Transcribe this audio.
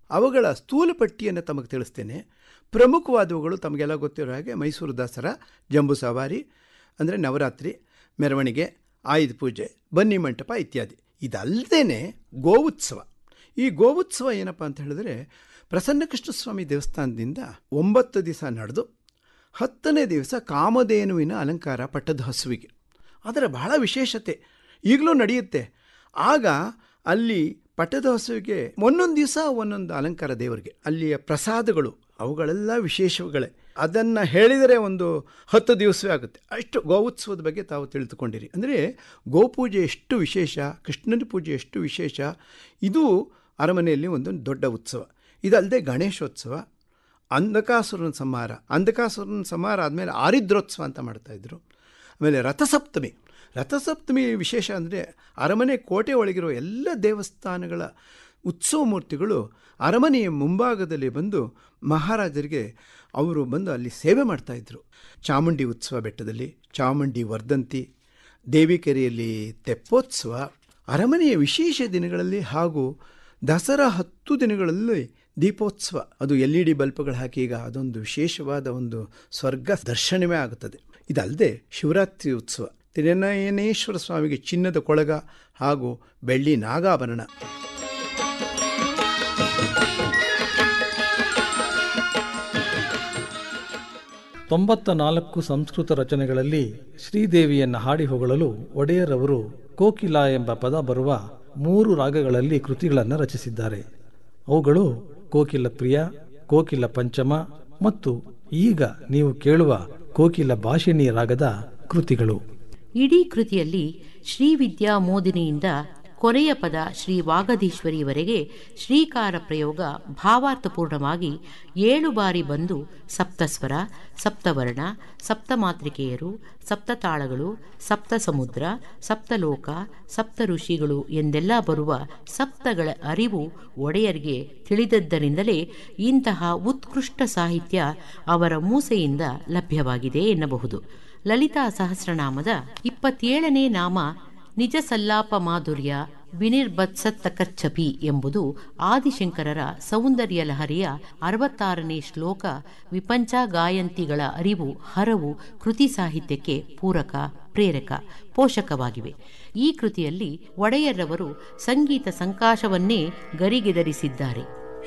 ಅವುಗಳ ಸ್ಥೂಲ ಪಟ್ಟಿಯನ್ನು ತಮಗೆ ತಿಳಿಸ್ತೇನೆ ಪ್ರಮುಖವಾದವುಗಳು ತಮಗೆಲ್ಲ ಗೊತ್ತಿರೋ ಹಾಗೆ ಮೈಸೂರು ದಸರಾ ಜಂಬೂ ಸವಾರಿ ಅಂದರೆ ನವರಾತ್ರಿ ಮೆರವಣಿಗೆ ಆಯುಧ ಪೂಜೆ ಬನ್ನಿ ಮಂಟಪ ಇತ್ಯಾದಿ ಇದಲ್ಲದೇ ಗೋವುತ್ಸವ ಈ ಗೋವುತ್ಸವ ಏನಪ್ಪ ಅಂತ ಹೇಳಿದ್ರೆ ಪ್ರಸನ್ನಕೃಷ್ಣ ಸ್ವಾಮಿ ದೇವಸ್ಥಾನದಿಂದ ಒಂಬತ್ತು ದಿವಸ ನಡೆದು ಹತ್ತನೇ ದಿವಸ ಕಾಮಧೇನುವಿನ ಅಲಂಕಾರ ಪಟ್ಟದ ಹಸುವಿಗೆ ಅದರ ಬಹಳ ವಿಶೇಷತೆ ಈಗಲೂ ನಡೆಯುತ್ತೆ ಆಗ ಅಲ್ಲಿ ಪಟ್ಟದ ಹಸುವಿಗೆ ಒಂದೊಂದು ದಿವಸ ಒಂದೊಂದು ಅಲಂಕಾರ ದೇವರಿಗೆ ಅಲ್ಲಿಯ ಪ್ರಸಾದಗಳು ಅವುಗಳೆಲ್ಲ ವಿಶೇಷಗಳೇ ಅದನ್ನು ಹೇಳಿದರೆ ಒಂದು ಹತ್ತು ದಿವಸವೇ ಆಗುತ್ತೆ ಅಷ್ಟು ಗೋವುತ್ಸವದ ಬಗ್ಗೆ ತಾವು ತಿಳಿದುಕೊಂಡಿರಿ ಅಂದರೆ ಗೋಪೂಜೆ ಎಷ್ಟು ವಿಶೇಷ ಕೃಷ್ಣನ ಪೂಜೆ ಎಷ್ಟು ವಿಶೇಷ ಇದು ಅರಮನೆಯಲ್ಲಿ ಒಂದು ದೊಡ್ಡ ಉತ್ಸವ ಇದಲ್ಲದೆ ಗಣೇಶೋತ್ಸವ ಅಂಧಕಾಸುರನ ಸಂಹಾರ ಅಂಧಕಾಸುರನ ಸಂಹಾರ ಆದಮೇಲೆ ಆರಿದ್ರೋತ್ಸವ ಅಂತ ಮಾಡ್ತಾಯಿದ್ರು ಆಮೇಲೆ ರಥಸಪ್ತಮಿ ರಥಸಪ್ತಮಿ ವಿಶೇಷ ಅಂದರೆ ಅರಮನೆ ಕೋಟೆ ಒಳಗಿರೋ ಎಲ್ಲ ದೇವಸ್ಥಾನಗಳ ಉತ್ಸವ ಮೂರ್ತಿಗಳು ಅರಮನೆಯ ಮುಂಭಾಗದಲ್ಲಿ ಬಂದು ಮಹಾರಾಜರಿಗೆ ಅವರು ಬಂದು ಅಲ್ಲಿ ಸೇವೆ ಮಾಡ್ತಾಯಿದ್ರು ಚಾಮುಂಡಿ ಉತ್ಸವ ಬೆಟ್ಟದಲ್ಲಿ ಚಾಮುಂಡಿ ವರ್ಧಂತಿ ದೇವಿಕೆರೆಯಲ್ಲಿ ತೆಪ್ಪೋತ್ಸವ ಅರಮನೆಯ ವಿಶೇಷ ದಿನಗಳಲ್ಲಿ ಹಾಗೂ ದಸರಾ ಹತ್ತು ದಿನಗಳಲ್ಲಿ ದೀಪೋತ್ಸವ ಅದು ಎಲ್ ಇ ಡಿ ಬಲ್ಪ್ಗಳು ಹಾಕಿ ಈಗ ಅದೊಂದು ವಿಶೇಷವಾದ ಒಂದು ಸ್ವರ್ಗ ದರ್ಶನವೇ ಆಗುತ್ತದೆ ಇದಲ್ಲದೆ ಶಿವರಾತ್ರಿ ಉತ್ಸವ ತಿರುನಯನೇಶ್ವರ ಸ್ವಾಮಿಗೆ ಚಿನ್ನದ ಕೊಳಗ ಹಾಗೂ ಬೆಳ್ಳಿ ನಾಗಾಭರಣ ತೊಂಬತ್ತ ನಾಲ್ಕು ಸಂಸ್ಕೃತ ರಚನೆಗಳಲ್ಲಿ ಶ್ರೀದೇವಿಯನ್ನು ಹಾಡಿ ಹೊಗಳಲು ಒಡೆಯರವರು ಕೋಕಿಲ ಎಂಬ ಪದ ಬರುವ ಮೂರು ರಾಗಗಳಲ್ಲಿ ಕೃತಿಗಳನ್ನು ರಚಿಸಿದ್ದಾರೆ ಅವುಗಳು ಕೋಕಿಲ ಪ್ರಿಯ ಕೋಕಿಲ ಪಂಚಮ ಮತ್ತು ಈಗ ನೀವು ಕೇಳುವ ಕೋಕಿಲ ಭಾಷಿಣಿ ರಾಗದ ಕೃತಿಗಳು ಇಡೀ ಕೃತಿಯಲ್ಲಿ ಶ್ರೀವಿದ್ಯಾ ಮೋದಿನಿಯಿಂದ ಕೊನೆಯ ಪದ ಶ್ರೀ ವಾಗಧೀಶ್ವರಿಯವರೆಗೆ ಶ್ರೀಕಾರ ಪ್ರಯೋಗ ಭಾವಾರ್ಥಪೂರ್ಣವಾಗಿ ಏಳು ಬಾರಿ ಬಂದು ಸಪ್ತಸ್ವರ ಸಪ್ತವರ್ಣ ಸಪ್ತಮಾತೃಕೆಯರು ಸಪ್ತತಾಳಗಳು ಸಪ್ತ ಸಮುದ್ರ ಸಪ್ತಲೋಕ ಸಪ್ತ ಋಷಿಗಳು ಎಂದೆಲ್ಲ ಬರುವ ಸಪ್ತಗಳ ಅರಿವು ಒಡೆಯರಿಗೆ ತಿಳಿದದ್ದರಿಂದಲೇ ಇಂತಹ ಉತ್ಕೃಷ್ಟ ಸಾಹಿತ್ಯ ಅವರ ಮೂಸೆಯಿಂದ ಲಭ್ಯವಾಗಿದೆ ಎನ್ನಬಹುದು ಲಲಿತಾ ಸಹಸ್ರನಾಮದ ಇಪ್ಪತ್ತೇಳನೇ ನಾಮ ನಿಜ ಸಲ್ಲಾಪ ಮಾಧುರ್ಯ ವಿನಿರ್ಬತ್ಸತ್ತಕಚ್ಚಪಿ ಎಂಬುದು ಆದಿಶಂಕರರ ಸೌಂದರ್ಯ ಲಹರಿಯ ಅರವತ್ತಾರನೇ ಶ್ಲೋಕ ವಿಪಂಚ ಗಾಯಂತಿಗಳ ಅರಿವು ಹರವು ಕೃತಿ ಸಾಹಿತ್ಯಕ್ಕೆ ಪೂರಕ ಪ್ರೇರಕ ಪೋಷಕವಾಗಿವೆ ಈ ಕೃತಿಯಲ್ಲಿ ಒಡೆಯರ್ರವರು ಸಂಗೀತ ಸಂಕಾಶವನ್ನೇ ಗರಿಗೆದರಿಸಿದ್ದಾರೆ